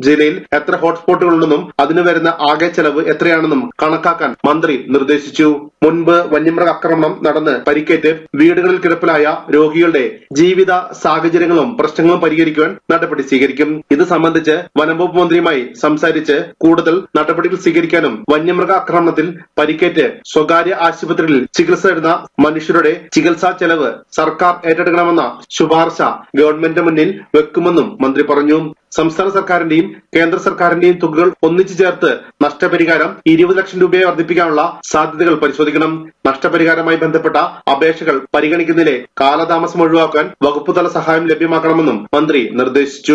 ജില്ലയിൽ എത്ര ഹോട്ട്സ്പോട്ടുകളുണ്ടെന്നും അതിന് വരുന്ന ആകെ ചെലവ് എത്രയാണെന്നും കണക്കാക്കാൻ മന്ത്രി നിർദ്ദേശിച്ചു മുൻപ് വന്യമൃഗ ആക്രമണം നടന്ന് പരിക്കേറ്റ് വീടുകളിൽ കിടപ്പിലായ രോഗികളുടെ ജീവിത സാഹചര്യങ്ങളും പ്രശ്നങ്ങളും പരിഹരിക്കുവാൻ നടപടി സ്വീകരിക്കും ഇത് സംബന്ധിച്ച് വനംവകുപ്പ് മന്ത്രിയുമായി സംസാരിച്ച് കൂടുതൽ നടപടികൾ സ്വീകരിക്കാനും വന്യമൃഗ ആക്രമണത്തിൽ പരിക്കേറ്റ് സ്വകാര്യ ആശുപത്രികളിൽ ചികിത്സ തേടുന്ന മനുഷ്യരുടെ ചികിത്സാ ചെലവ് സർക്കാർ ഏറ്റെടുക്കണമെന്ന ശുപാർശ ഗവൺമെന്റിന് മുന്നിൽ വെക്കുമെന്നും മന്ത്രി പറഞ്ഞു സംസ്ഥാന സർക്കാരിന്റെയും കേന്ദ്ര സർക്കാരിന്റെയും തുകകൾ ഒന്നിച്ചു ചേർത്ത് നഷ്ടപരിഹാരം ഇരുപത് ലക്ഷം രൂപയെ വർദ്ധിപ്പിക്കാനുള്ള സാധ്യതകൾ പരിശോധിക്കണം നഷ്ടപരിഹാരവുമായി ബന്ധപ്പെട്ട അപേക്ഷകൾ പരിഗണിക്കുന്നതിലെ കാലതാമസം ഒഴിവാക്കാൻ വകുപ്പുതല സഹായം ലഭ്യമാക്കണമെന്നും മന്ത്രി നിർദ്ദേശിച്ചു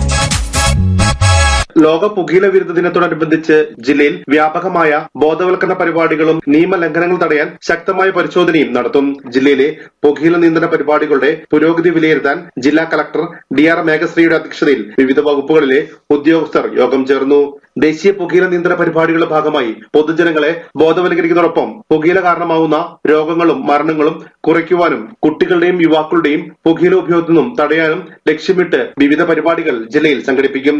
ലോക പുകയില വിരുദ്ധ ദിനത്തോടനുബന്ധിച്ച് ജില്ലയിൽ വ്യാപകമായ ബോധവൽക്കരണ പരിപാടികളും നിയമലംഘനങ്ങൾ തടയാൻ ശക്തമായ പരിശോധനയും നടത്തും ജില്ലയിലെ പുകയില നിയന്ത്രണ പരിപാടികളുടെ പുരോഗതി വിലയിരുത്താൻ ജില്ലാ കളക്ടർ ഡി ആർ മേഘശ്രീയുടെ അധ്യക്ഷതയിൽ വിവിധ വകുപ്പുകളിലെ ഉദ്യോഗസ്ഥർ യോഗം ചേർന്നു ദേശീയ പുകയില നിയന്ത്രണ പരിപാടികളുടെ ഭാഗമായി പൊതുജനങ്ങളെ ബോധവൽക്കരിക്കുന്നതോടൊപ്പം പുകയില കാരണമാവുന്ന രോഗങ്ങളും മരണങ്ങളും കുറയ്ക്കുവാനും കുട്ടികളുടെയും യുവാക്കളുടെയും പുകയില ഉപയോഗത്തിൽ നിന്നും തടയാനും ലക്ഷ്യമിട്ട് വിവിധ പരിപാടികൾ ജില്ലയിൽ സംഘടിപ്പിക്കും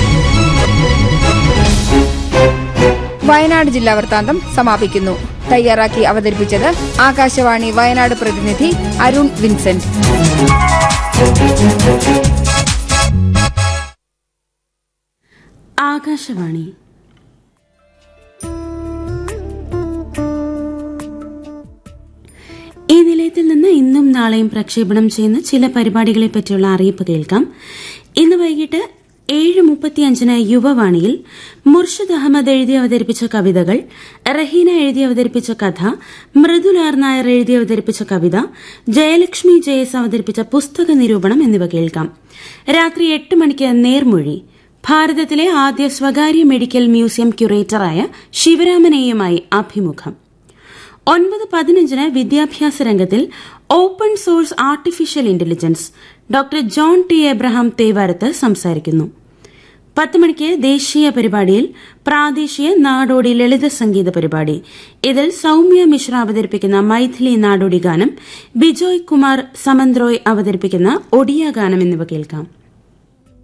വയനാട് ജില്ലാ വൃത്താന്തം സമാപിക്കുന്നു തയ്യാറാക്കി അവതരിപ്പിച്ചത് ആകാശവാണി വയനാട് പ്രതിനിധി അരുൺ വിൻസെന്റ് ആകാശവാണി ഈ നിലയത്തിൽ നിന്ന് ഇന്നും നാളെയും പ്രക്ഷേപണം ചെയ്യുന്ന ചില പരിപാടികളെ പറ്റിയുള്ള അറിയിപ്പ് കേൾക്കാം ഇന്ന് വൈകിട്ട് ഏഴ് മുപ്പത്തിയഞ്ചിന് യുവവാണിയിൽ മുർഷിദ് അഹമ്മദ് എഴുതി അവതരിപ്പിച്ച കവിതകൾ റഹീന എഴുതി അവതരിപ്പിച്ച കഥ മൃദുൽ ആർ നായർ എഴുതി അവതരിപ്പിച്ച കവിത ജയലക്ഷ്മി ജയസ് അവതരിപ്പിച്ച പുസ്തക നിരൂപണം എന്നിവ കേൾക്കാം രാത്രി എട്ട് മണിക്ക് നേർമൊഴി ഭാരതത്തിലെ ആദ്യ സ്വകാര്യ മെഡിക്കൽ മ്യൂസിയം ക്യൂറേറ്ററായ ശിവരാമനെയുമായി അഭിമുഖം ഒൻപത് പതിനഞ്ചിന് വിദ്യാഭ്യാസ രംഗത്തിൽ open source artificial intelligence doctor John T Abraham Thevarath സംസാരിക്കുന്നു പത്ത് മണിക്ക് ദേശീയ പരിപാടിയിൽ പ്രാദേശിക നാടോടി ലളിത സംഗീത പരിപാടി ഇതിൽ സൌമ്യ മിശ്ര അവതരിപ്പിക്കുന്ന മൈഥിലി നാടോടി ഗാനം ബിജോയ് കുമാർ സമന്ത്രോയ് അവതരിപ്പിക്കുന്ന ഒഡിയ ഗാനം എന്നിവ കേൾക്കാം